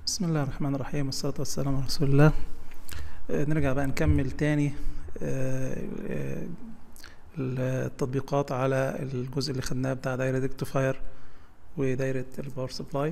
بسم الله الرحمن الرحيم والصلاة والسلام على رسول الله آه، نرجع بقى نكمل تاني آه، آه، التطبيقات على الجزء اللي خدناه بتاع دايرة ريكتيفاير ودايرة الباور سبلاي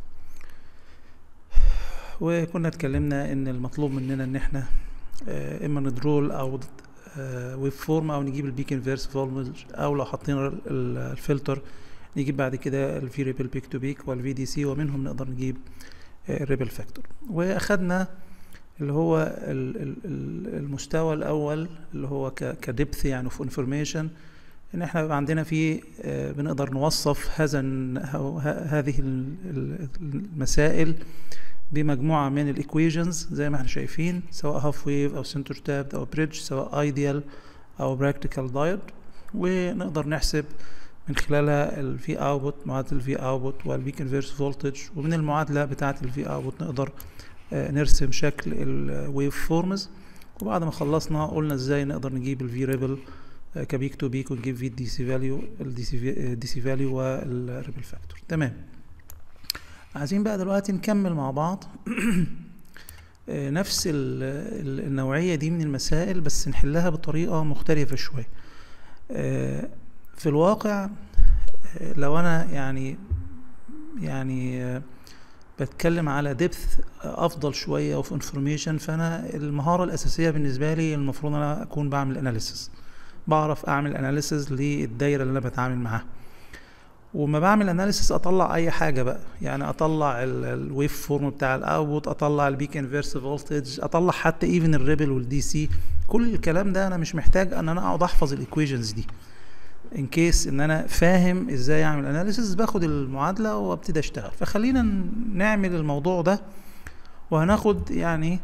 وكنا اتكلمنا ان المطلوب مننا ان احنا آه، اما ندرول او ويب فورم او نجيب البيك انفيرس فولمج او لو حطينا ال- ال- الفلتر نجيب بعد كده الفيريبل بيك تو بيك والفي دي سي ومنهم نقدر نجيب الريبل فاكتور واخدنا اللي هو ال- ال- ال- المستوى الاول اللي هو كدبث يعني في انفورميشن ان احنا بيبقى عندنا فيه آه، بنقدر نوصف هذا الن- أو ه- هذه ال- ال- المسائل بمجموعه من الايكويشنز زي ما احنا شايفين سواء هاف ويف او سنتر تابد او بريدج سواء ايديال او براكتيكال دايود ونقدر نحسب من خلالها الفي اوتبوت معادله الفي اوتبوت والبيك انفيرس فولتج ومن المعادله بتاعه الفي اوتبوت نقدر آه، نرسم شكل الويف فورمز وبعد ما خلصنا قلنا ازاي نقدر نجيب الفي ريبل كبيك تو بيك ونجيب في دي سي فاليو الدي سي فاليو والريبل فاكتور تمام عايزين بقى دلوقتي نكمل مع بعض آه، نفس ال- ال- النوعية دي من المسائل بس نحلها بطريقة مختلفة شوية آه، في الواقع آه، لو أنا يعني يعني آه، بتكلم على دبث افضل شويه وفي انفورميشن فانا المهاره الاساسيه بالنسبه لي المفروض انا اكون بعمل اناليسز بعرف اعمل اناليسز للدايره اللي انا بتعامل معاها وما بعمل اناليسز اطلع اي حاجه بقى يعني اطلع الويف فورم بتاع الاوتبوت اطلع البيك انفيرس فولتج اطلع حتى ايفن الريبل والدي سي كل الكلام ده انا مش محتاج ان انا اقعد احفظ الايكويشنز دي ان كيس ان انا فاهم ازاي اعمل اناليسيس باخد المعادله وابتدي اشتغل فخلينا ن- نعمل الموضوع ده وهناخد يعني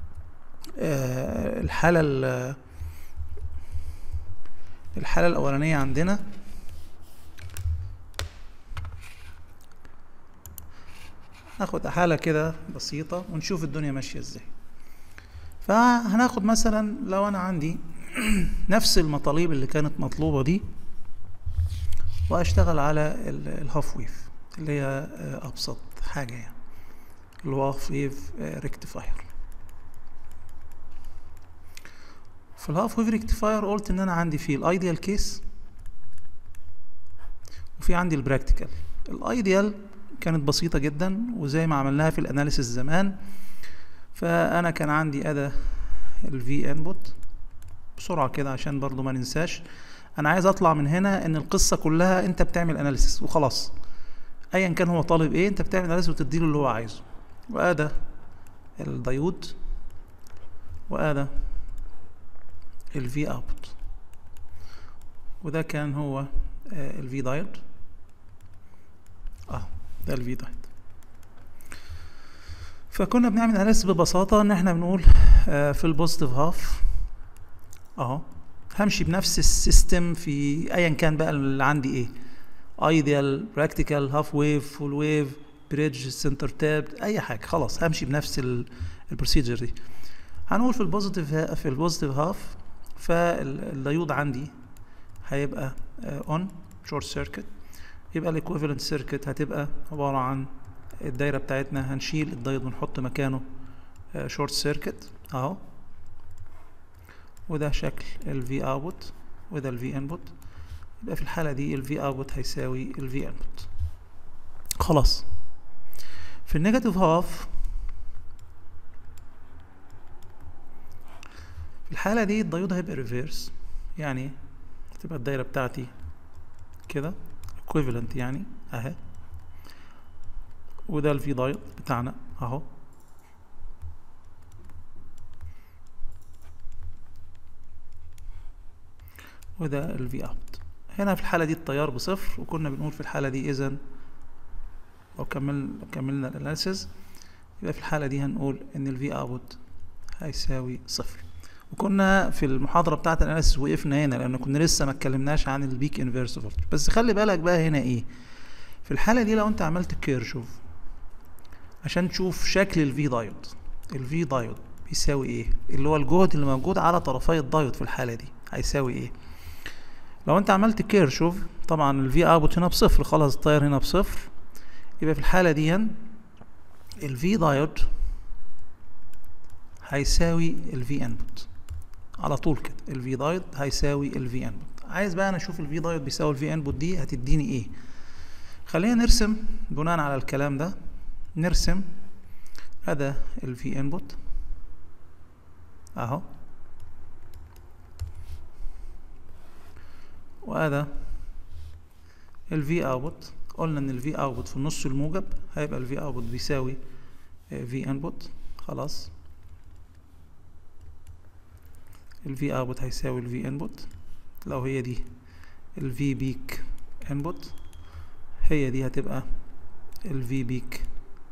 آه، الحاله ال- الحاله الاولانيه عندنا ناخد حاله كده بسيطه ونشوف الدنيا ماشيه ازاي فهناخد مثلا لو انا عندي نفس المطالب اللي كانت مطلوبه دي واشتغل على ال- الهاف ويف اللي هي آه، ابسط حاجه يعني اللي هو هاف ويف ريكتيفاير في الهاف ويف ريكتيفاير قلت ان انا عندي فيه الايديال كيس وفي عندي البراكتيكال الايديال كانت بسيطه جدا وزي ما عملناها في الاناليسيس زمان فانا كان عندي اداه الفي انبوت بسرعه كده عشان برضو ما ننساش انا عايز اطلع من هنا ان القصه كلها انت بتعمل اناليسيس وخلاص ايا كان هو طالب ايه انت بتعمل اناليسيس وتديله اللي هو عايزه وادى الديود وادى الفي اوتبوت وده كان هو الفي دايود اه ده الفي دايود فكنا بنعمل اناليسيس ببساطه ان احنا بنقول آه، في البوزيتيف هاف اهو همشي بنفس السيستم في ايا كان بقى اللي عندي ايه ايديال براكتيكال هاف ويف فول ويف بريدج سنتر تاب اي حاجه خلاص همشي بنفس البروسيجر دي هنقول في البوزيتيف في البوزيتيف هاف فالديود عندي هيبقى اون شورت سيركت يبقى الايكويفالنت سيركت هتبقى عباره عن الدايره بتاعتنا هنشيل الدايود ونحط مكانه شورت سيركت اهو وده شكل ال V output وده ال V input يبقى في الحالة دي ال V output هيساوي ال V input خلاص في النيجاتيف هاف في الحالة دي الديود هيبقى ريفيرس يعني هتبقى الدايرة بتاعتي كده equivalent يعني اهي وده ال V دايود بتاعنا اهو وده ال V out هنا في الحالة دي التيار بصفر وكنا بنقول في الحالة دي إذا لو كمل لو كملنا الاناليسيز يبقى في الحالة دي هنقول إن ال V out هيساوي صفر وكنا في المحاضرة بتاعة الاناليسيز وقفنا هنا لأن كنا لسه ما اتكلمناش عن البيك انفيرس فولتج بس خلي بالك بقى هنا إيه في الحالة دي لو أنت عملت كيرشوف عشان تشوف شكل ال V دايود ال V دايود بيساوي إيه اللي هو الجهد اللي موجود على طرفي الدايود في الحالة دي هيساوي إيه لو انت عملت كيرشوف طبعا الفي اوتبوت هنا بصفر خلاص التيار هنا بصفر يبقى في الحالة دي الفي دايود هيساوي الفي انبوت على طول كده الفي دايود هيساوي الفي انبوت عايز بقى انا اشوف الفي دايود بيساوي الفي انبوت دي هتديني ايه خلينا نرسم بناء على الكلام ده نرسم هذا الفي انبوت اهو وهذا الفي اوتبوت قلنا ان الفي اوتبوت في النص الموجب هيبقى الفي اوتبوت بيساوي في انبوت خلاص الفي اوتبوت هيساوي الفي انبوت لو هي دي الفي بيك انبوت هي دي هتبقى الفي بيك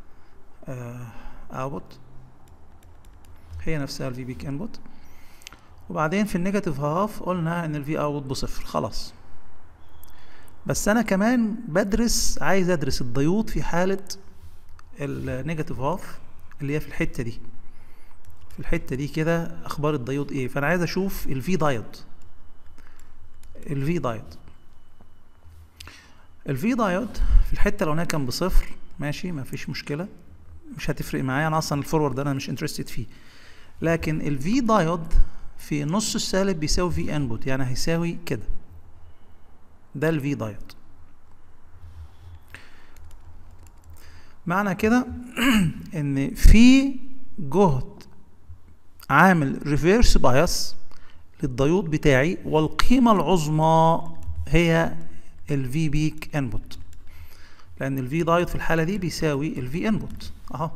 اوتبوت هي نفسها الفي بيك انبوت وبعدين في النيجاتيف هاف قلنا ان الفي اوت بصفر خلاص بس انا كمان بدرس عايز ادرس الديود في حالة النيجاتيف هاف اللي هي في الحتة دي في الحتة دي كده اخبار الديود ايه فانا عايز اشوف الفي دايود الفي دايود الفي دايود في الحتة لو كان بصفر ماشي مفيش مشكلة مش هتفرق معايا انا اصلا الفورورد ده انا مش انترستد فيه لكن الفي دايود في نص السالب بيساوي في انبوت يعني هيساوي كده ده الفي دايود معنى كده ان في جهد عامل ريفيرس بايس للديود بتاعي والقيمة العظمى هي الفي بيك انبوت لان الفي دايود في الحالة دي بيساوي الفي انبوت اهو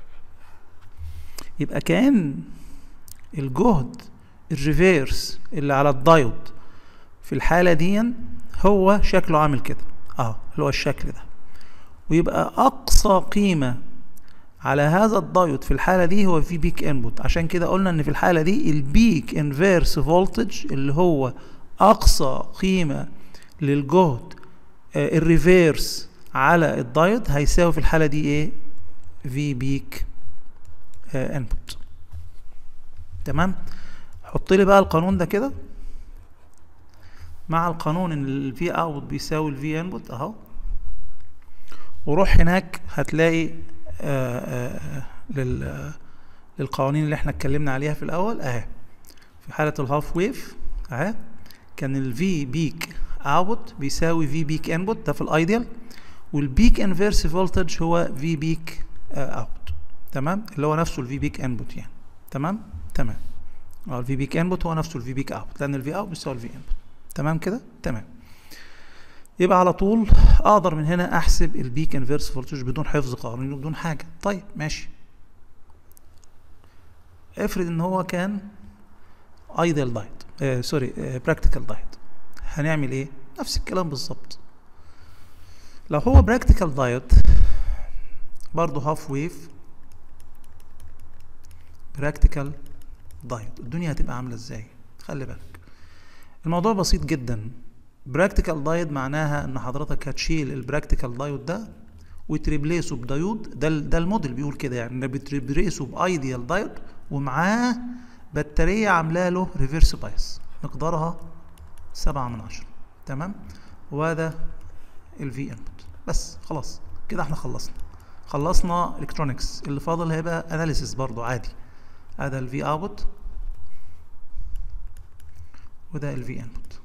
يبقى كان الجهد الريفيرس اللي على الدايود في الحالة دي هو شكله عامل كده اهو اللي هو الشكل ده ويبقى اقصى قيمة على هذا الدايود في الحالة دي هو في بيك انبوت عشان كده قلنا ان في الحالة دي البيك انفيرس فولتج اللي هو اقصى قيمة للجهد آه الريفيرس على الدايود هيساوي في الحالة دي ايه في بيك آه انبوت تمام حط لي بقى القانون ده كده مع القانون ان الفي اوت بيساوي الفي انبوت اهو وروح هناك هتلاقي آآ آآ لل للقوانين اللي احنا اتكلمنا عليها في الاول اهي في حاله الهاف ويف اهي كان الفي بيك اوت بيساوي في بيك انبوت ده في الايديال والبيك انفيرس فولتج هو في بيك اوت تمام اللي هو نفسه الفي بيك انبوت يعني تمام تمام الفي بيك انبوت هو نفسه الفي بيك اوت لان الفي اوت بيساوي الفي انبوت تمام كده تمام يبقى على طول اقدر من هنا احسب البيك انفيرس فولتج بدون حفظ قوانين وبدون حاجه طيب ماشي افرض ان هو كان ايديال دايت آه سوري آه براكتيكال دايت هنعمل ايه نفس الكلام بالظبط لو هو براكتيكال دايت برضه هاف ويف براكتيكال دايت الدنيا هتبقى عامله ازاي خلي بالك الموضوع بسيط جدا براكتيكال دايود معناها ان حضرتك هتشيل البراكتيكال دايود ده وتريبليسه بدايود ده ده الموديل بيقول كده يعني انك بتريبليسه بايديال دايود ومعاه بطاريه عامله له ريفيرس بايس مقدارها سبعة من عشرة تمام وهذا الفي انبوت بس خلاص كده احنا خلصنا خلصنا الكترونكس اللي فاضل هيبقى اناليسيس برضو عادي هذا الفي اوتبوت وده الفي انبوت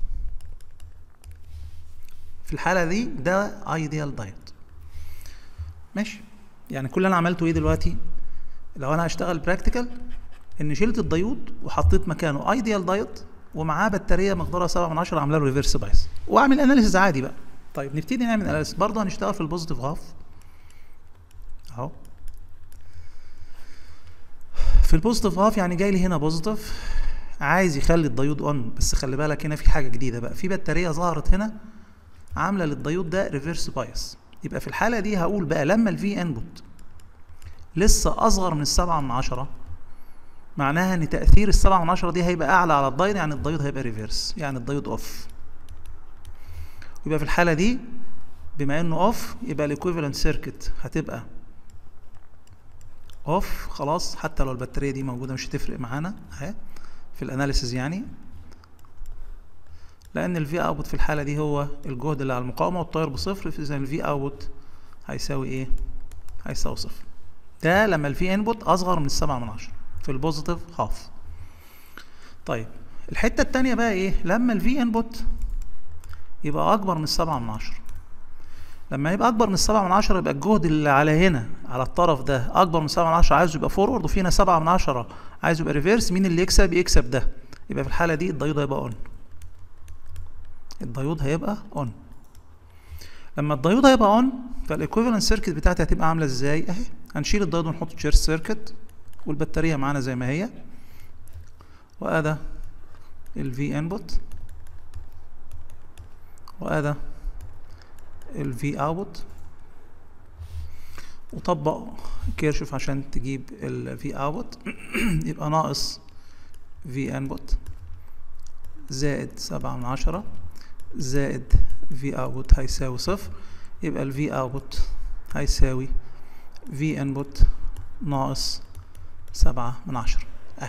في الحاله دي ده ايديال دايت ماشي يعني كل اللي انا عملته ايه دلوقتي لو انا هشتغل براكتيكال ان شلت الديود وحطيت مكانه ايديال دايت ومعاه بطاريه مقدارها 7 من 10 عامله له ريفرس بايس واعمل اناليسيس عادي بقى طيب نبتدي نعمل اناليسيس برضه هنشتغل في البوزيتيف هاف اهو في البوزيتيف هاف يعني جاي لي هنا بوزيتيف عايز يخلي الديود اون بس خلي بالك هنا في حاجه جديده بقى في بطاريه ظهرت هنا عامله للديود ده ريفرس بايس يبقى في الحاله دي هقول بقى لما الفي انبوت لسه اصغر من السبعة من عشرة معناها ان تاثير السبعة من عشرة دي هيبقى اعلى على الدايود يعني الدايود هيبقى ريفرس يعني الدايود اوف يبقى في الحاله دي بما انه اوف يبقى الايكويفالنت سيركت هتبقى اوف خلاص حتى لو البطاريه دي موجوده مش هتفرق معانا اهي في الاناليسيز يعني لان الفي اوتبوت في الحاله دي هو الجهد اللي على المقاومه والتيار بصفر فاذا الفي اوتبوت هيساوي ايه هيساوي صفر ده لما الفي انبوت اصغر من السبعة من عشرة في البوزيتيف هاف طيب الحته التانية بقى ايه لما الفي انبوت يبقى اكبر من السبعة من عشرة لما يبقى اكبر من السبعة من عشرة يبقى الجهد اللي على هنا على الطرف ده اكبر من سبعة من عشرة عايزه يبقى فورورد وفي هنا سبعة من عشرة عايزه يبقى ريفيرس مين اللي يكسب يكسب ده يبقى في الحالة دي الديود هيبقى اون الديود هيبقى اون لما الديود هيبقى اون فالايكويفالنت سيركت بتاعتي هتبقى عامله ازاي اهي هنشيل الديود ونحط تشيرش سيركت والبطاريه معانا زي ما هي وادي الفي انبوت وادي الفي اوتبوت وطبق كيرشوف عشان تجيب الفي اوتبوت يبقى ناقص في انبوت زائد سبعة من عشرة زائد في اوتبوت هيساوي صفر يبقى الفي اوتبوت هيساوي في انبوت ناقص سبعة من عشرة اه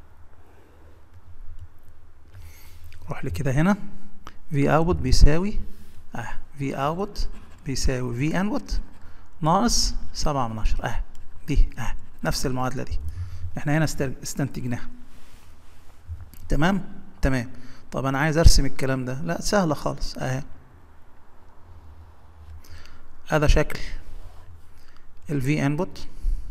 روح لي كده هنا في اوتبوت بيساوي اه في اوتبوت بيساوي في انبوت ناقص سبعة من عشرة اه دي اه نفس المعادلة دي احنا هنا استنتجناها تمام تمام طب انا عايز ارسم الكلام ده لا سهلة خالص اهي هذا شكل الفي انبوت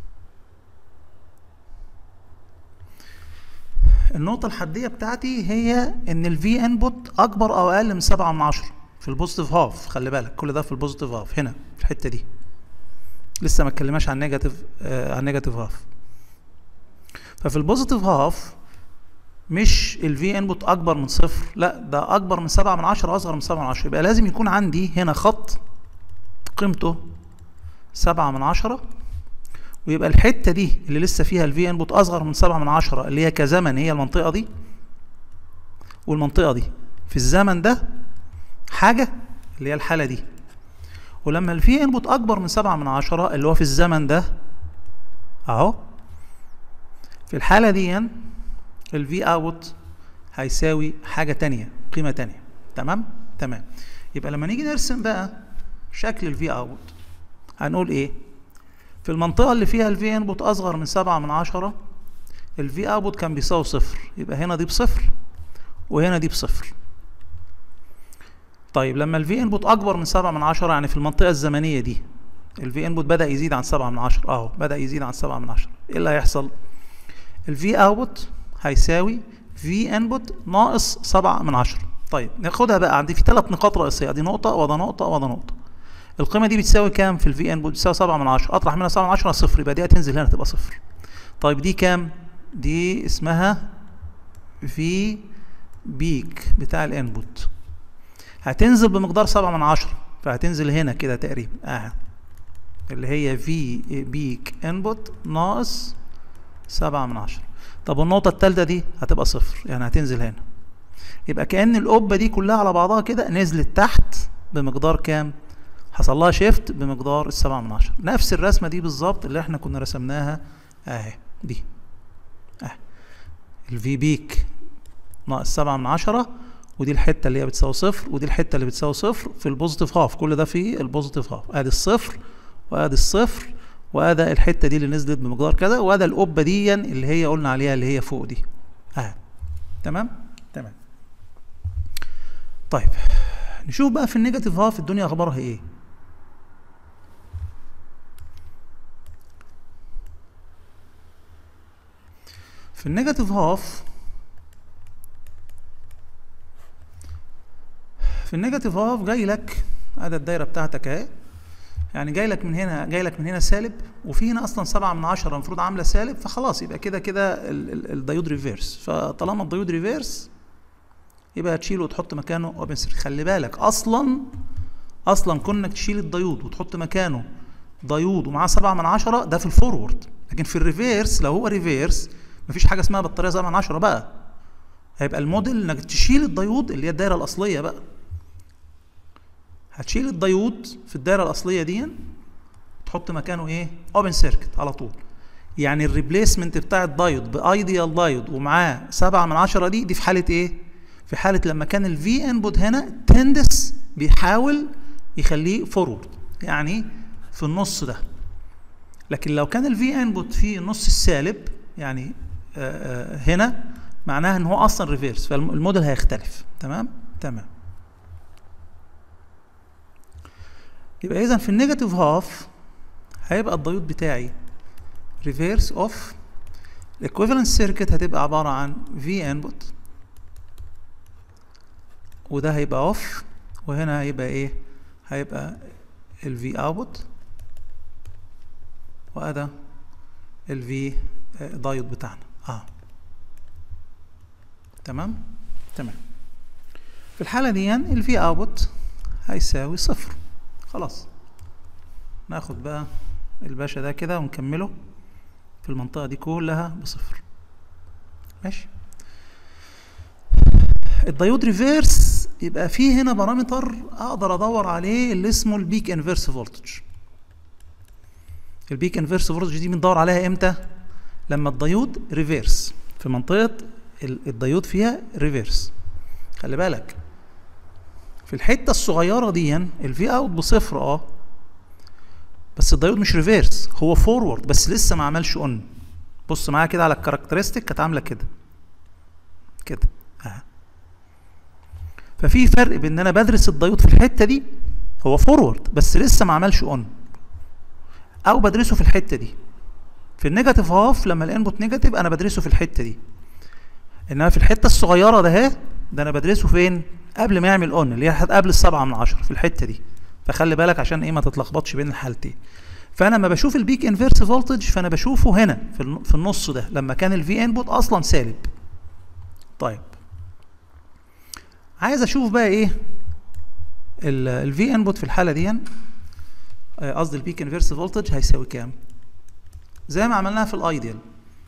النقطة الحدية بتاعتي هي ان الفي انبوت اكبر او اقل من سبعة من عشرة في البوزيتيف هاف خلي بالك كل ده في البوزيتيف هاف هنا في الحتة دي لسه ما اتكلمناش عن نيجاتيف آه عن نيجاتيف هاف ففي البوزيتيف هاف مش الفي انبوت اكبر من صفر لا ده اكبر من سبعة من عشرة اصغر من سبعة من عشرة يبقى لازم يكون عندي هنا خط قيمته سبعة من عشرة ويبقى الحتة دي اللي لسه فيها الفي انبوت اصغر من سبعة من عشرة اللي هي كزمن هي المنطقة دي والمنطقة دي في الزمن ده حاجة اللي هي الحالة دي ولما الفي انبوت اكبر من سبعة من عشرة اللي هو في الزمن ده اهو في الحالة دي الفي اوت هيساوي حاجة تانية قيمة تانية تمام تمام يبقى لما نيجي نرسم بقى شكل الفي اوت هنقول ايه في المنطقة اللي فيها الفي انبوت اصغر من سبعة من عشرة الفي اوت كان بيساوي صفر يبقى هنا دي بصفر وهنا دي بصفر طيب لما الفي انبوت اكبر من سبعة من عشرة يعني في المنطقة الزمنية دي الفي انبوت بدأ يزيد عن سبعة من عشرة اهو بدأ يزيد عن سبعة من عشرة ايه اللي هيحصل الفي اوت هيساوي في انبوت ناقص سبعة من عشرة طيب ناخدها بقى عندي في ثلاث نقاط رئيسية دي نقطة وده نقطة وده نقطة القيمة دي بتساوي كام في الفي انبوت بتساوي سبعة من عشرة اطرح منها سبعة من عشرة صفر يبقى دي هتنزل هنا تبقى صفر طيب دي كام دي اسمها في بيك بتاع الانبوت هتنزل بمقدار سبعة من عشرة فهتنزل هنا كده تقريبا اه اللي هي في بيك انبوت ناقص سبعة من عشرة طب النقطة التالتة دي هتبقى صفر يعني هتنزل هنا يبقى كأن القبة دي كلها على بعضها كده نزلت تحت بمقدار كام حصل لها شيفت بمقدار السبعة من عشرة نفس الرسمة دي بالظبط اللي احنا كنا رسمناها اهي دي اهي الفي بيك ناقص سبعة من عشرة ودي الحتة اللي هي بتساوي صفر ودي الحتة اللي بتساوي صفر في البوزيتيف هاف كل ده في البوزيتيف هاف ادي الصفر وادي الصفر وادي الحتة دي اللي نزلت بمقدار كذا وادي القبة دي اللي هي قلنا عليها اللي هي فوق دي اهي تمام تمام طيب نشوف بقى في النيجاتيف هاف الدنيا اخبارها ايه في النيجاتيف هاف في النيجاتيف هاف جاي لك ادي الدايره بتاعتك اهي يعني جاي لك من هنا جاي لك من هنا سالب وفي هنا اصلا سبعة من عشرة المفروض عامله سالب فخلاص يبقى كده كده الديود ريفيرس فطالما الديود ريفيرس يبقى هتشيله وتحط مكانه اوبن سيركت خلي بالك اصلا اصلا كونك تشيل الديود وتحط مكانه ديود ومعاه سبعة من عشرة ده في الفورورد لكن في الريفيرس لو هو ريفيرس مفيش حاجه اسمها بطاريه سبعة من عشرة بقى هيبقى الموديل انك تشيل الديود اللي هي الدايره الاصليه بقى هتشيل الديود في الدايره الاصليه دي تحط مكانه ايه اوبن سيركت على طول يعني الريبليسمنت بتاع الدايود بايديال دايود ومعاه سبعة من عشرة دي دي في حاله ايه في حاله لما كان الفي انبوت هنا تندس بيحاول يخليه فورورد يعني في النص ده لكن لو كان الفي انبوت في النص السالب يعني آه، آه، هنا معناها ان هو اصلا ريفيرس فالموديل هيختلف تمام تمام يبقى اذا في النيجاتيف هاف هيبقى الديود بتاعي ريفيرس اوف الايكويفالنت سيركت هتبقى عباره عن في انبوت وده هيبقى اوف وهنا هيبقى ايه هيبقى الفي اوتبوت وأدا الفي دايود بتاعنا اه تمام تمام في الحالة دي الفي اوتبوت هيساوي صفر خلاص ناخد بقى الباشا ده كده ونكمله في المنطقة دي كلها بصفر ماشي الدايود ريفيرس يبقى فيه هنا بارامتر اقدر ادور عليه اللي اسمه البيك انفيرس فولتج البيك انفيرس فولتج دي بندور عليها امتى لما الديود ريفيرس في منطقه الديود فيها ريفيرس خلي بالك في الحته الصغيره دي الفي اوت بصفر اه بس الديود مش ريفيرس هو فورورد بس لسه ما عملش اون بص معايا كده على الكاركترستيك كانت عامله كده كده اه ففي فرق بين ان انا بدرس الديود في الحته دي هو فورورد بس لسه ما عملش اون او بدرسه في الحته دي في النيجاتيف هاف لما الانبوت نيجاتيف انا بدرسه في الحته دي انما في الحته الصغيره ده اهي ده انا بدرسه فين قبل ما يعمل اون اللي هي قبل السبعة من عشرة في الحته دي فخلي بالك عشان ايه ما تتلخبطش بين الحالتين فانا لما بشوف البيك انفيرس فولتج فانا بشوفه هنا في في النص ده لما كان الفي انبوت اصلا سالب طيب عايز اشوف بقى ايه الفي انبوت في الحاله دي قصدي البيك انفيرس فولتج هيساوي كام زي ما عملناها في الايديال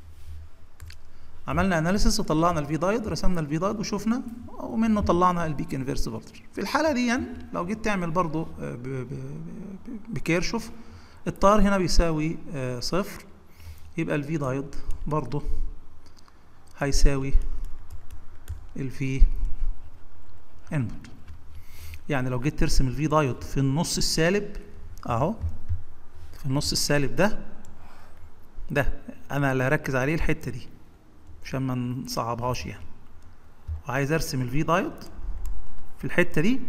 عملنا اناليسيس وطلعنا الفي دايد رسمنا الفي دايد وشفنا ومنه طلعنا البيك انفيرس فولتج في الحاله دي لو جيت تعمل برضو بكيرشوف التيار هنا بيساوي صفر يبقى الفي دايد برضو هيساوي الفي انبوت يعني لو جيت ترسم الفي دايود في النص السالب اهو في النص السالب ده ده انا اللي هركز عليه الحته دي عشان ما نصعبهاش يعني وعايز ارسم الفي دايود في الحته دي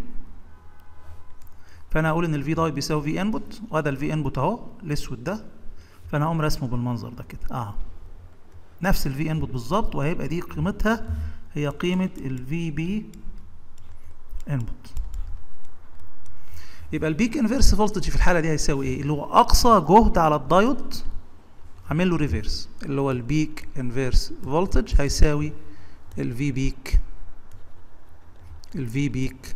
فانا هقول ان الفي دايود بيساوي في انبوت وهذا الفي انبوت اهو الاسود ده فانا هقوم رسمه بالمنظر ده كده اه نفس الفي انبوت بالظبط وهيبقى دي قيمتها هي قيمه الفي بي انبوت يبقى البيك انفيرس فولتج في الحاله دي هيساوي ايه اللي هو اقصى جهد على الدايود عامل له ريفيرس اللي هو البيك انفيرس فولتج هيساوي الفي بيك الفي بيك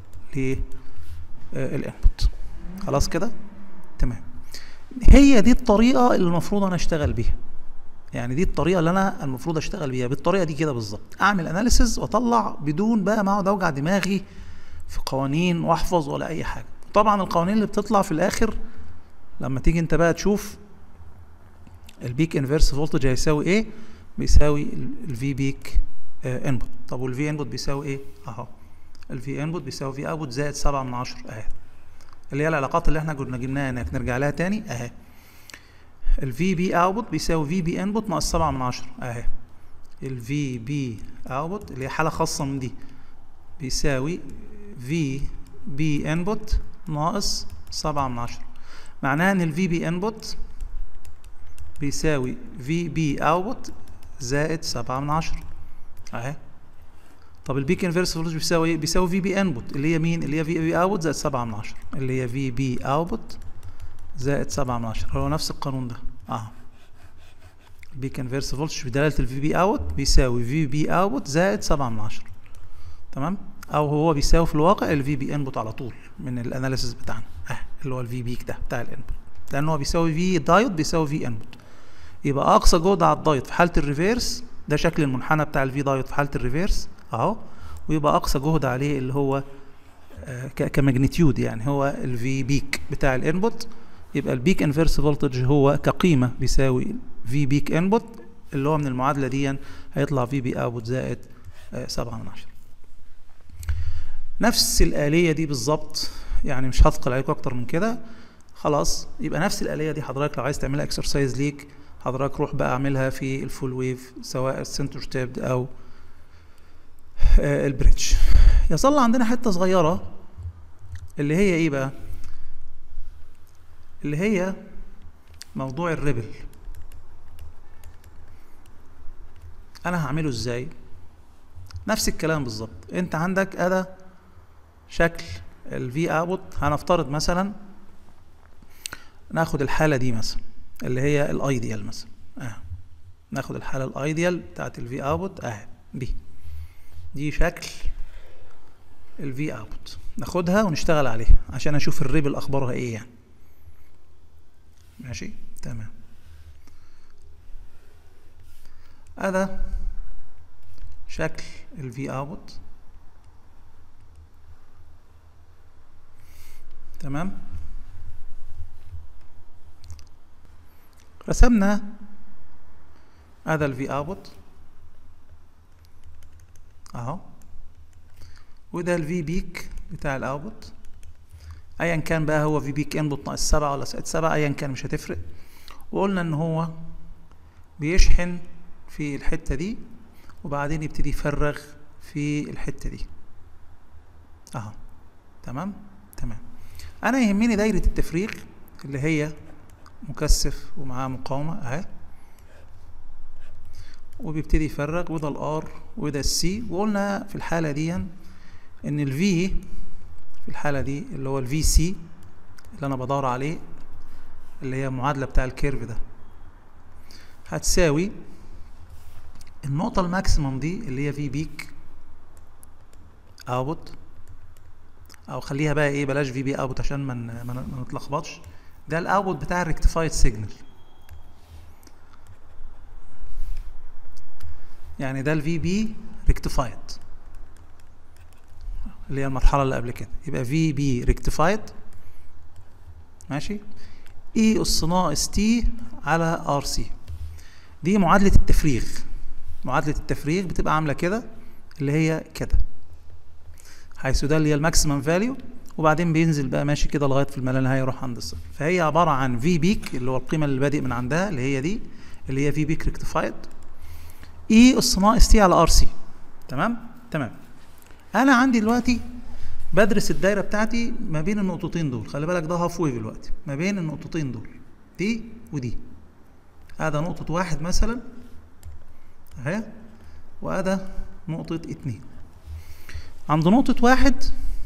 للانبوت خلاص كده تمام هي دي الطريقه اللي المفروض انا اشتغل بيها يعني دي الطريقه اللي انا المفروض اشتغل بيها بالطريقه دي كده بالظبط اعمل اناليسز واطلع بدون بقى ما اقعد اوجع دماغي في قوانين واحفظ ولا اي حاجه طبعا القوانين اللي بتطلع في الاخر لما تيجي انت بقى تشوف البيك انفيرس فولتج هيساوي ايه بيساوي الفي بيك انبوت طب والفي انبوت بيساوي ايه اهو الفي انبوت بيساوي في اوتبوت زائد سبعة من عشرة اهي اللي هي العلاقات اللي احنا كنا جبناها هناك نرجع لها تاني اهي الفي بي اوتبوت بيساوي في بي انبوت ناقص سبعة من عشرة اهي الفي بي اوتبوت اللي هي حالة خاصة من دي بيساوي في بي انبوت ناقص سبعة من عشرة معناها ان الفي بي انبوت بيساوي في بي اوتبوت زائد سبعة من عشرة اهي طب البيك انفيرس فولتج بيساوي ايه؟ بيساوي في بي انبوت اللي هي مين؟ اللي هي في بي اوتبوت زائد سبعة من عشرة اللي هي في بي اوتبوت زائد سبعة من عشرة هو نفس القانون ده اه البيك انفيرس فولتج بدلالة الفي بي اوت بيساوي في بي اوتبوت زائد سبعة من عشرة تمام؟ او هو بيساوي في الواقع الفي بي انبوت على طول من الاناليسيس بتاعنا اه اللي هو الفي بيك ده بتاع الانبوت لان هو بيساوي في دايود بيساوي في انبوت يبقى اقصى جهد على الدايود في حاله الريفيرس ده شكل المنحنى بتاع الفي دايود في حاله الريفيرس اهو ويبقى اقصى جهد عليه اللي هو آه كماجنتيود يعني هو الفي بيك بتاع الانبوت يبقى البيك انفيرس فولتج هو كقيمه بيساوي في بيك انبوت اللي هو من المعادله دي هيطلع في بي اوتبوت زائد آه سبعة من عشرة نفس الآلية دي بالظبط يعني مش هثقل عليكم أكتر من كده خلاص يبقى نفس الآلية دي حضرتك لو عايز تعملها اكسرسايز ليك حضرتك روح بقى اعملها في الفول ويف سواء السنتر تابد او آه، البريدج يظل عندنا حتة صغيرة اللي هي ايه بقى اللي هي موضوع الريبل انا هعمله ازاي نفس الكلام بالظبط انت عندك اداة شكل الفي اوت هنفترض مثلا ناخد الحالة دي مثلا اللي هي الايديال مثلا اه ناخد الحالة الايديال بتاعت الفي اوت اهي دي دي شكل الفي اوت ناخدها ونشتغل عليها عشان اشوف الريبل اخبارها ايه يعني ماشي تمام هذا شكل الفي اوت تمام رسمنا هذا الفي اوت اهو وده الفي بيك بتاع الاوتبوت ايا كان بقى هو في بيك انبوت ناقص سبعة ولا زائد سبعة ايا كان مش هتفرق وقلنا ان هو بيشحن في الحتة دي وبعدين يبتدي يفرغ في الحتة دي اهو تمام تمام انا يهمني دايرة التفريغ اللي هي مكثف ومعاه مقاومة اهي وبيبتدي يفرغ وده الار وده السي وقلنا في الحالة دي ان الفي في الحالة دي اللي هو الفي سي اللي انا بدور عليه اللي هي المعادلة بتاع الكيرف ده هتساوي النقطة الماكسيموم دي اللي هي في بيك اوتبوت او خليها بقى ايه بلاش في بي اوتبوت عشان ما ما نتلخبطش ده الاوتبوت بتاع الريكتيفايد سيجنال يعني ده الفي بي ريكتيفايد اللي هي المرحله اللي قبل كده يبقى في بي ريكتيفايد ماشي اي اس ناقص تي على ار سي دي معادله التفريغ معادله التفريغ بتبقى عامله كده اللي هي كده حيث ده اللي هي الماكسيمم فاليو وبعدين بينزل بقى ماشي كده لغايه في الملا نهايه يروح عند الصفر فهي عباره عن في بيك اللي هو القيمه اللي بادئ من عندها اللي هي دي اللي هي في بيك ريكتيفايد اي اس ناقص تي على ار سي تمام تمام انا عندي دلوقتي بدرس الدايره بتاعتي ما بين النقطتين دول خلي بالك ده هاف ويف دلوقتي ما بين النقطتين دول دي ودي هذا نقطة واحد مثلا اهي وهذا نقطة اتنين عند نقطة واحد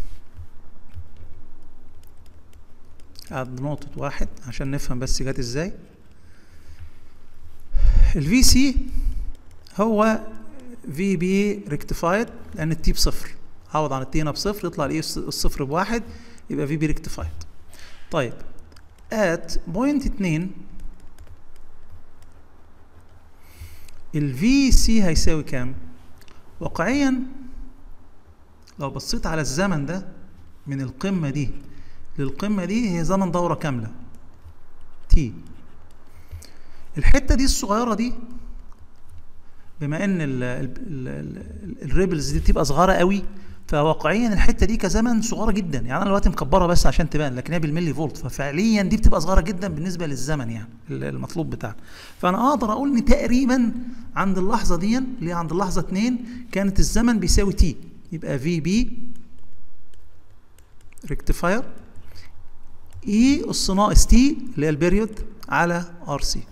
عند نقطة واحد عشان نفهم بس جت ازاي الفي سي هو في بي ريكتيفايد لان التي بصفر عوض عن التي هنا بصفر يطلع الايه الصفر بواحد يبقى في بي ريكتيفايد طيب ات بوينت اتنين الفي سي هيساوي كام واقعيا لو بصيت على الزمن ده من القمة دي للقمة دي هي زمن دورة كاملة تي الحتة دي الصغيرة دي بما ان الريبلز دي بتبقى صغيره قوي فواقعيا الحته دي كزمن صغيره جدا يعني انا دلوقتي مكبرها بس عشان تبان لكن هي بالملي فولت ففعليا دي بتبقى صغيره جدا بالنسبه للزمن يعني المطلوب بتاعنا فانا اقدر اقول ان تقريبا عند اللحظه دي اللي هي عند اللحظه 2 كانت الزمن بيساوي تي يبقى في بي ريكتيفاير اي اس ناقص تي اللي هي البيريود على ار سي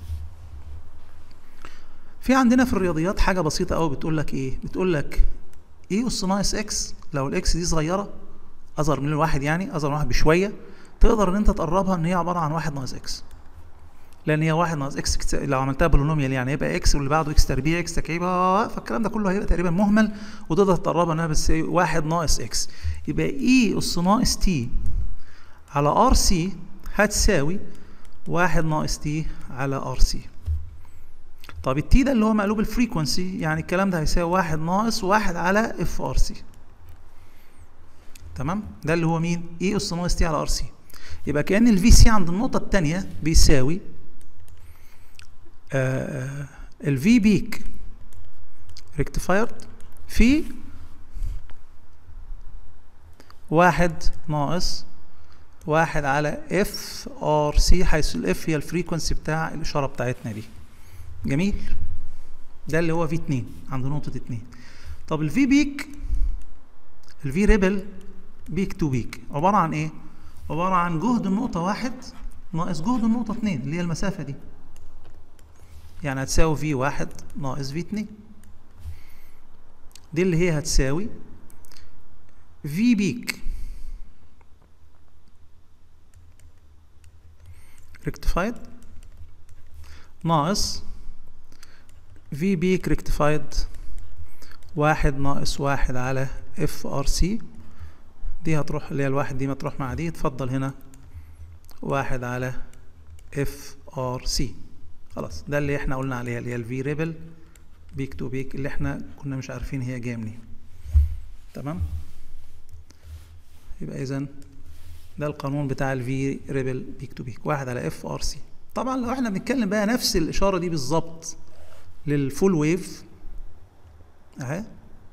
في عندنا في الرياضيات حاجه بسيطه قوي بتقول لك ايه بتقول لك ايه اس ناقص اكس لو الاكس دي صغيره اصغر من الواحد يعني اصغر من واحد بشويه تقدر ان انت تقربها ان هي عباره عن واحد ناقص اكس لان هي واحد ناقص اكس, إكس لو عملتها بولينوميال يعني يبقى اكس واللي بعده اكس تربيع اكس تكعيب فالكلام ده كله هيبقى تقريبا مهمل وتقدر تقربها انها بس واحد ناقص اكس يبقى اي اس ناقص تي على ار سي هتساوي واحد ناقص تي على ار سي طب التي ده اللي هو مقلوب الفريكونسي يعني الكلام ده هيساوي واحد ناقص واحد على اف ار سي تمام ده اللي هو مين اي اس ناقص تي على ار سي يبقى كان الفي سي عند النقطه الثانيه بيساوي الفي بيك ريكتيفايرد في واحد ناقص واحد على اف ار سي حيث الاف هي الفريكونسي بتاع الاشاره بتاعتنا دي جميل ده اللي هو في 2 عند نقطه 2 طب الفي بيك الفي ريبل بيك تو بيك عباره عن ايه عباره عن جهد النقطه واحد ناقص جهد النقطه 2 اللي هي المسافه دي يعني هتساوي في واحد ناقص في 2 دي اللي هي هتساوي في بيك ريكتيفايد ناقص في بيك ريكتيفايد واحد ناقص واحد على اف ار سي دي هتروح اللي هي الواحد دي ما تروح مع دي اتفضل هنا واحد على اف ار سي خلاص ده اللي احنا قلنا عليها اللي هي الفي ريبل بيك تو بيك اللي احنا كنا مش عارفين هي جايه منين تمام يبقى اذا ده القانون بتاع الفي ريبل بيك تو بيك واحد على اف ار سي طبعا لو احنا بنتكلم بقى نفس الاشاره دي بالظبط للفول ويف اهي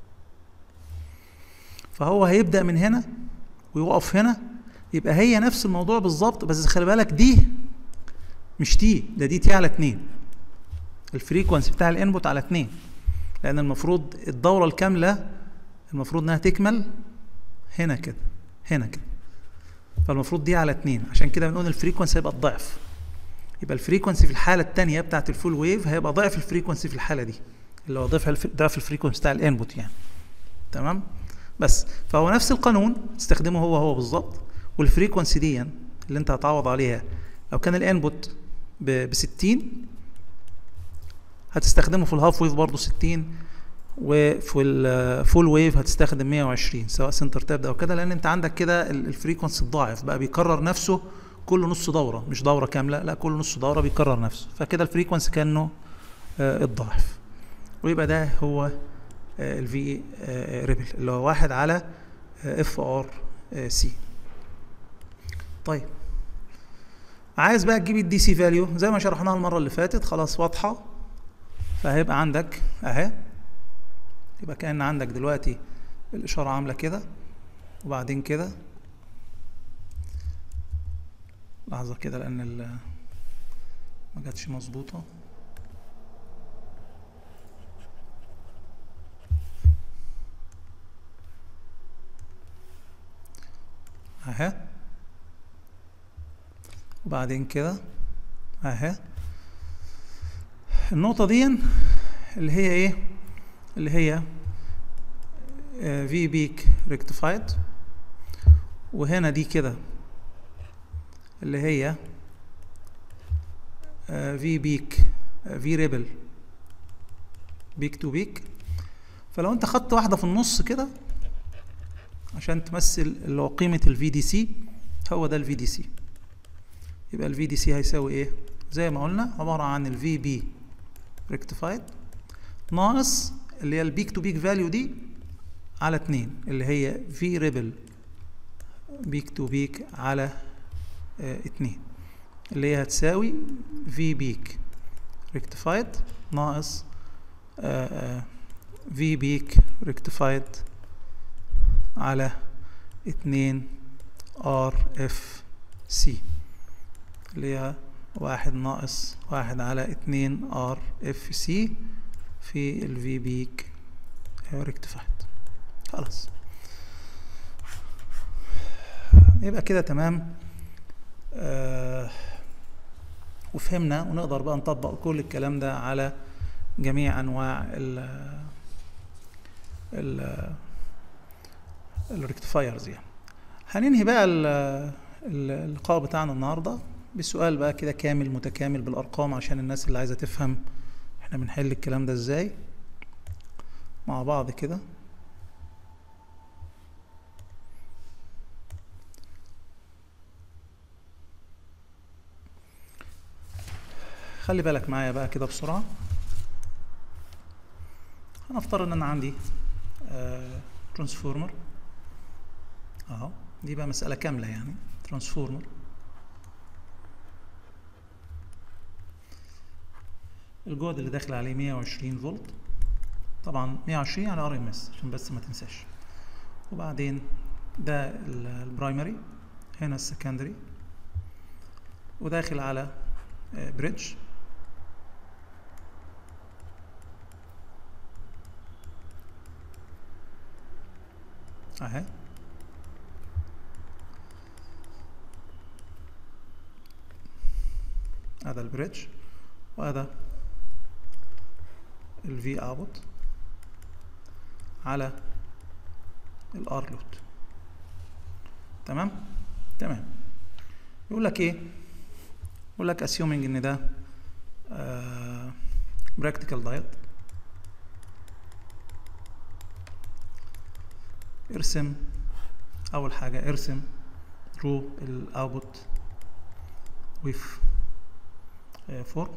فهو هيبدا من هنا ويقف هنا يبقى هي نفس الموضوع بالظبط بس خلي بالك دي مش تي ده دي تي على اتنين الفريكونسي بتاع الانبوت على اتنين لان المفروض الدوره الكامله المفروض انها تكمل هنا كده هنا كده فالمفروض دي على اتنين عشان كده بنقول الفريكونسي هيبقى الضعف يبقى الفريكونسي في الحاله الثانيه بتاعت الفول ويف هيبقى ضعف الفريكونسي في الحاله دي اللي هو ضعف الف... ضعف الفريكونسي بتاع الانبوت يعني تمام بس فهو نفس القانون تستخدمه هو هو بالظبط والفريكونسي دي اللي انت هتعوض عليها لو كان الانبوت ب 60 هتستخدمه في الهاف ويف برضه 60 وفي الفول ويف هتستخدم 120 سواء سنتر تاب او كده لان انت عندك كده الفريكونسي الضعف بقى بيكرر نفسه كل نص دوره مش دوره كامله لا كل نص دوره بيكرر نفسه فكده الفريكونسي كانه آه الضعف ويبقى ده هو آه الفي آه ريبل اللي هو واحد على اف ار سي طيب عايز بقى تجيب الدي سي فاليو زي ما شرحناها المره اللي فاتت خلاص واضحه فهيبقى عندك اهي يبقى كان عندك دلوقتي الاشاره عامله كده وبعدين كده لحظه كده لان ال ما جاتش مظبوطه اهي وبعدين كده اهي النقطة دي اللي هي ايه اللي هي في بيك ريكتيفايد وهنا دي كده اللي هي في بيك في ريبل بيك تو بيك فلو انت خدت واحدة في النص كده عشان تمثل اللي هو قيمة الفي دي سي هو ده الفي دي سي يبقى الفي دي سي هيساوي ايه زي ما قلنا عبارة عن الفي بي ريكتيفايد ناقص اللي هي البيك تو بيك فاليو دي على اتنين اللي هي في ريبل بيك تو بيك على اه اتنين اللي هي هتساوي في بيك ريكتيفايد ناقص اه اه في بيك ريكتيفايد على اتنين ار اف سي اللي هي واحد ناقص واحد على اتنين ار اف سي في الفي بيك ريكتيفايد خلاص يبقى كده تمام آه وفهمنا ونقدر بقى نطبق كل الكلام ده على جميع انواع ال ال الريكتيفايرز يعني هننهي بقى اللقاء بتاعنا النهارده بسؤال بقى كده كامل متكامل بالارقام عشان الناس اللي عايزه تفهم احنا بنحل الكلام ده ازاي مع بعض كده خلي بالك معايا بقى كده بسرعه هنفترض ان انا عندي آه ترانسفورمر اهو دي بقى مساله كامله يعني ترانسفورمر الجهد اللي داخل عليه 120 فولت طبعا 120 على ار ام اس عشان بس ما تنساش وبعدين ده البرايمري هنا السكندري وداخل على بريدج اهي هذا البريدج وهذا الفي اوت على الار لود تمام تمام يقول لك ايه يقول لك assuming ان ده آه practical diet ارسم اول حاجة ارسم رو الاوتبوت ويف فورم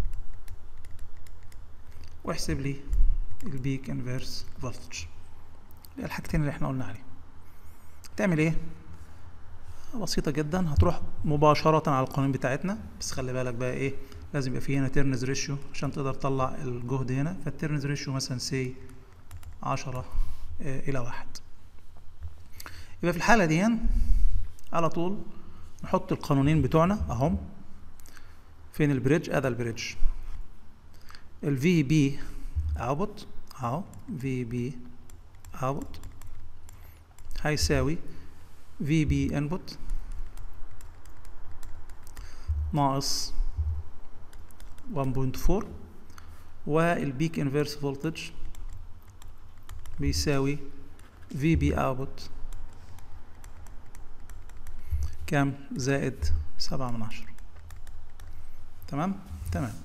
واحسب لي البيك انفيرس فولتج اللي الحاجتين اللي احنا قلنا عليهم تعمل ايه بسيطة جدا هتروح مباشرة على القوانين بتاعتنا بس خلي بالك بقى ايه لازم يبقى في هنا تيرنز ريشيو عشان تقدر تطلع الجهد هنا فالتيرنز ريشيو مثلا سي عشرة اه الى واحد يبقى في الحالة دي على طول نحط القانونين بتوعنا اهم فين البريدج ادي البريدج الفي بي اوتبوت اهو في بي اوتبوت هيساوي في بي انبوت ناقص 1.4 والبيك انفيرس فولتج بيساوي في بي اوتبوت كام زائد سبعة من عشرة تمام تمام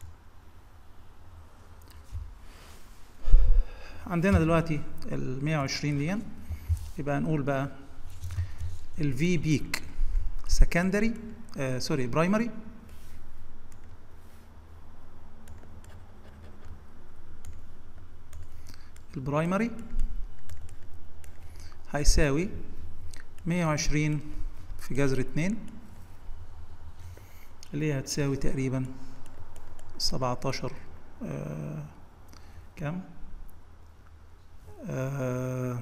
عندنا دلوقتي ال 120 دي يبقى نقول بقى ال V بيك secondary آه سوري primary البرايمري هيساوي 120 في جذر اتنين اللي هي هتساوي تقريبا 17 آه كام؟ آه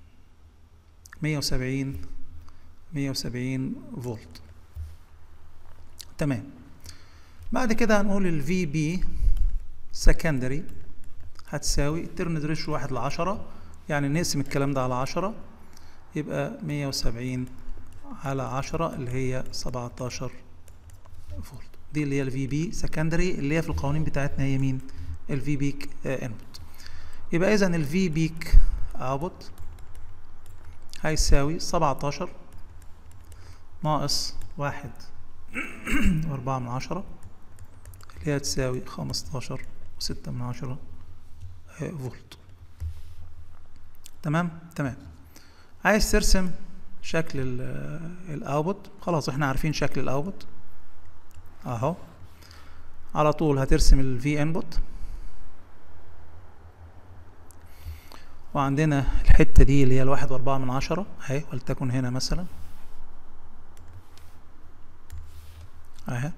170 170 فولت تمام بعد كده هنقول ال VB secondary هتساوي الترند ريشيو واحد لعشرة يعني نقسم الكلام ده على عشرة يبقى مية وسبعين على عشرة اللي هي سبعتاشر فولت دي اللي هي ال VB secondary اللي هي في القوانين بتاعتنا هي مين؟ ال VB input يبقى إذا ال VB output هيساوي سبعتاشر ناقص واحد وأربعة من عشرة اللي هي تساوي خمستاشر وستة من عشرة فولت تمام تمام عايز ترسم شكل الاوتبوت خلاص احنا عارفين شكل الاوتبوت اهو على طول هترسم الفي انبوت وعندنا الحتة دي اللي هي الواحد واربعة من عشرة اهي ولتكن هنا مثلا اهي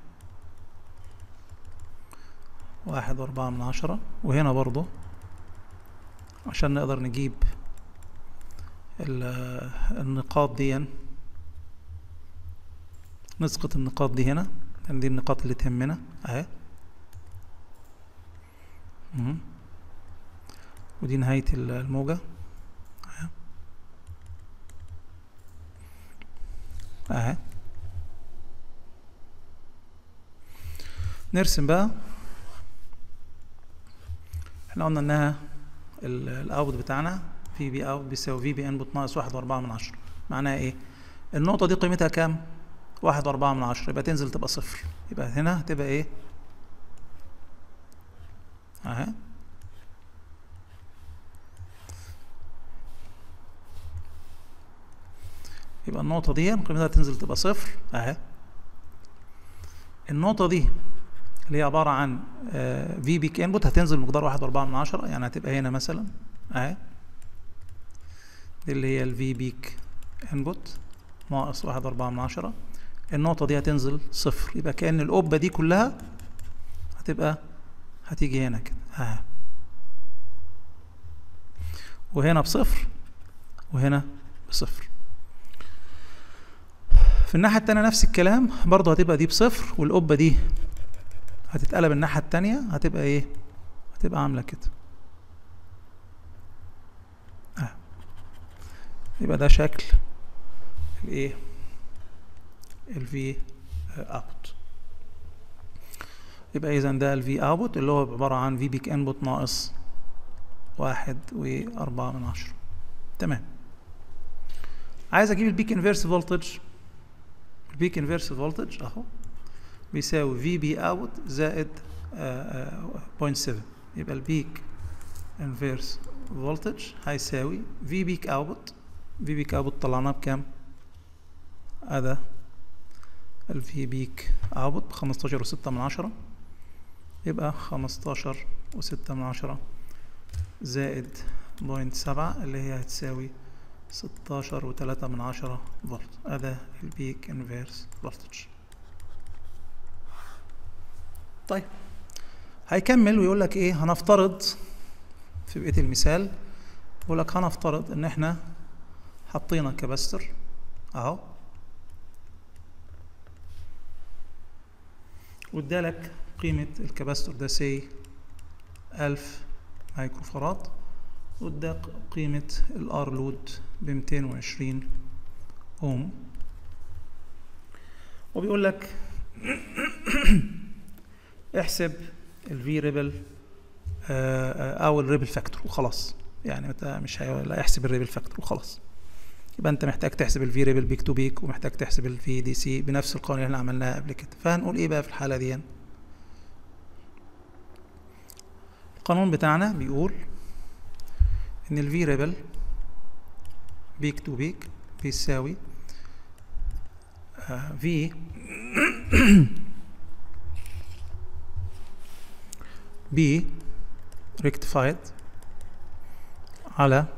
واحد واربعة من عشرة وهنا برضو عشان نقدر نجيب النقاط دي نسقط النقاط دي هنا لان دي النقاط اللي تهمنا اهي ودي نهاية الموجة اهي اهي نرسم بقى احنا قلنا انها الاوت بتاعنا في بي اوت بيساوي في بي انبوت ناقص واحد واربعة من عشرة معناها ايه النقطة دي قيمتها كام واحد واربعة من عشرة يبقى تنزل تبقى صفر يبقى هنا هتبقى ايه اهي يبقى النقطة دي قيمتها تنزل تبقى صفر اهي النقطة دي اللي هي عبارة عن في بيك انبوت هتنزل مقدار واحد واربعة من عشرة يعني هتبقى هنا مثلا اهي دي اللي هي الفي بيك انبوت ناقص واحد واربعة من عشرة النقطة دي هتنزل صفر يبقى كأن القبة دي كلها هتبقى هتيجي هنا كده اهي وهنا بصفر وهنا بصفر في الناحية التانية نفس الكلام برضه هتبقى دي بصفر والقبة دي هتتقلب الناحية التانية هتبقى ايه هتبقى عاملة كده آه. يبقى ده شكل الايه الفي اوت يبقى اذا ده الفي اوت اللي هو عبارة عن في بيك انبوت ناقص واحد وأربعة من عشرة تمام عايز اجيب البيك انفيرس فولتج البيك انفيرس فولتج اهو بيساوي في بي اوت زائد بوينت 7 يبقى البيك انفيرس فولتج هيساوي في بيك اوت في بيك اوت طلعناه بكام هذا الفي بيك اوت بخمستاشر وستة من عشرة يبقى خمستاشر وستة من عشرة زائد بوينت سبعة اللي هي هتساوي ستاشر وتلاتة من عشرة فولت هذا البيك انفيرس فولتج طيب هيكمل ويقول لك ايه هنفترض في بقيه المثال يقول لك هنفترض ان احنا حطينا كباستر اهو وادالك قيمة الكباستور ده سي ألف مايكرو فراد واداك قيمة الار لود بميتين وعشرين اوم وبيقول لك احسب الفي ريبل او الريبل فاكتور وخلاص يعني انت مش هي... لا احسب الريبل فاكتور وخلاص يبقى انت محتاج تحسب الفي ريبل بيك تو بيك ومحتاج تحسب الفي دي سي بنفس القوانين اللي احنا عملناها قبل كده فهنقول ايه بقى في الحاله دي القانون بتاعنا بيقول ان الفي ريبل بيك تو بيك بيساوي في بي rectified على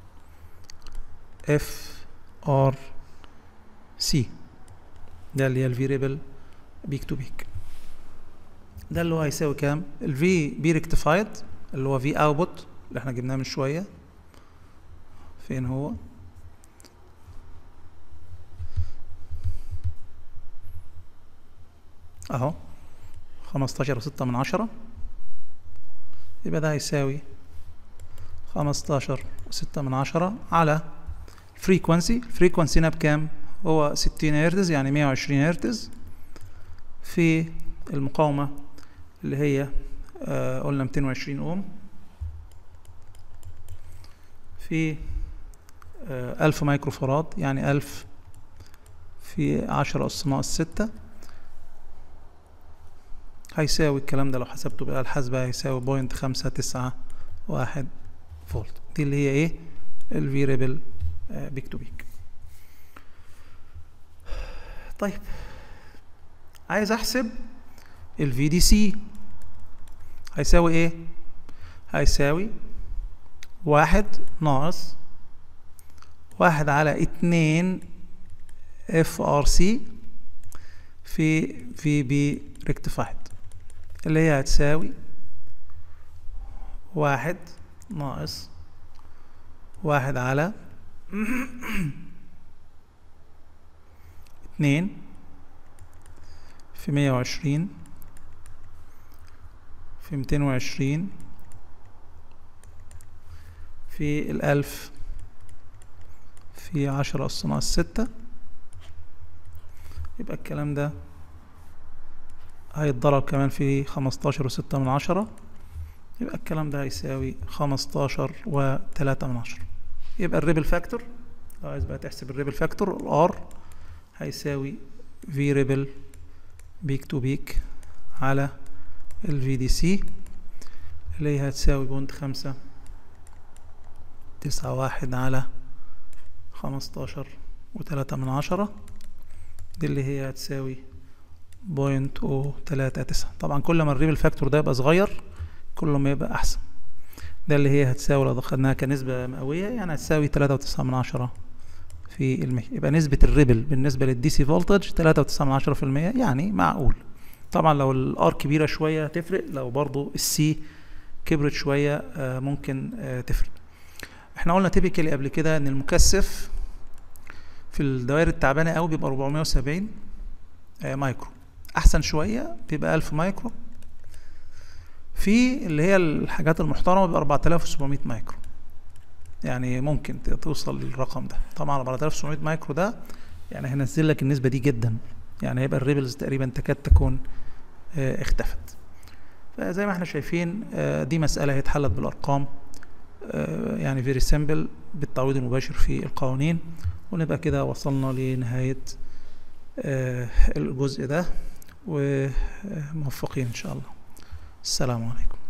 اف ار سي ده اللي هي الفيريبل بيك تو بيك ده اللي هو هيساوي كام الفي بي ريكتيفايد اللي هو في اوتبوت اللي احنا جبناه من شويه فين هو اهو خمستاشر وستة من عشرة يبقى ده هيساوي خمستاشر وستة من عشرة على فريكونسي الفريكونسي هنا بكام هو ستين هرتز يعني مية وعشرين هرتز في المقاومة اللي هي آه قلنا ميتين وعشرين اوم في آه ألف مايكرو فراد يعني ألف في عشرة أس ناقص ستة هيساوي الكلام ده لو حسبته بقى الحاسبة هيساوي بوينت خمسة تسعة واحد فولت دي اللي هي ايه الفيريبل بيك تو بيك طيب عايز احسب الفي دي سي هيساوي ايه هيساوي واحد ناقص واحد على اتنين اف ار سي في في بي ريكتيفايد اللي هي هتساوي واحد ناقص واحد على اتنين في مية وعشرين في ميتين وعشرين في الألف في عشرة أس ناقص ستة يبقى الكلام ده هيتضرب كمان في خمستاشر وستة من عشرة يبقى الكلام ده هيساوي خمستاشر وتلاتة من عشرة يبقى الريبل فاكتور لو عايز بقى تحسب الريبل فاكتور الار هيساوي في ريبل بيك تو بيك على الفي دي سي اللي هي هتساوي بونت خمسة تسعة واحد على خمستاشر وتلاتة من عشرة دي اللي هي هتساوي بوينت او تلاتة تسعة طبعا كل ما الريبل فاكتور ده يبقى صغير كل ما يبقى احسن ده اللي هي هتساوي لو دخلناها كنسبة مئوية يعني هتساوي تلاتة وتسعة من عشرة في المية يبقى نسبة الريبل بالنسبة للدي سي فولتج تلاتة وتسعة من عشرة في المية يعني معقول طبعا لو الار كبيرة شوية هتفرق لو برضو السي كبرت شوية آه ممكن آه تفرق احنا قلنا تيبيكالي قبل كده ان المكثف في الدوائر التعبانه قوي بيبقى 470 آه، مايكرو احسن شويه بيبقى 1000 مايكرو في اللي هي الحاجات المحترمه بيبقى 4700 مايكرو يعني ممكن ت- توصل للرقم ده طبعا 4700 مايكرو ده يعني هينزل لك النسبه دي جدا يعني هيبقى الريبلز تقريبا تكاد تكون آه، اختفت فزي ما احنا شايفين آه، دي مساله هي اتحلت بالارقام آه، يعني فيري سيمبل بالتعويض المباشر في القوانين ونبقى كده وصلنا لنهايه آه، الجزء ده وموفقين ان شاء الله السلام عليكم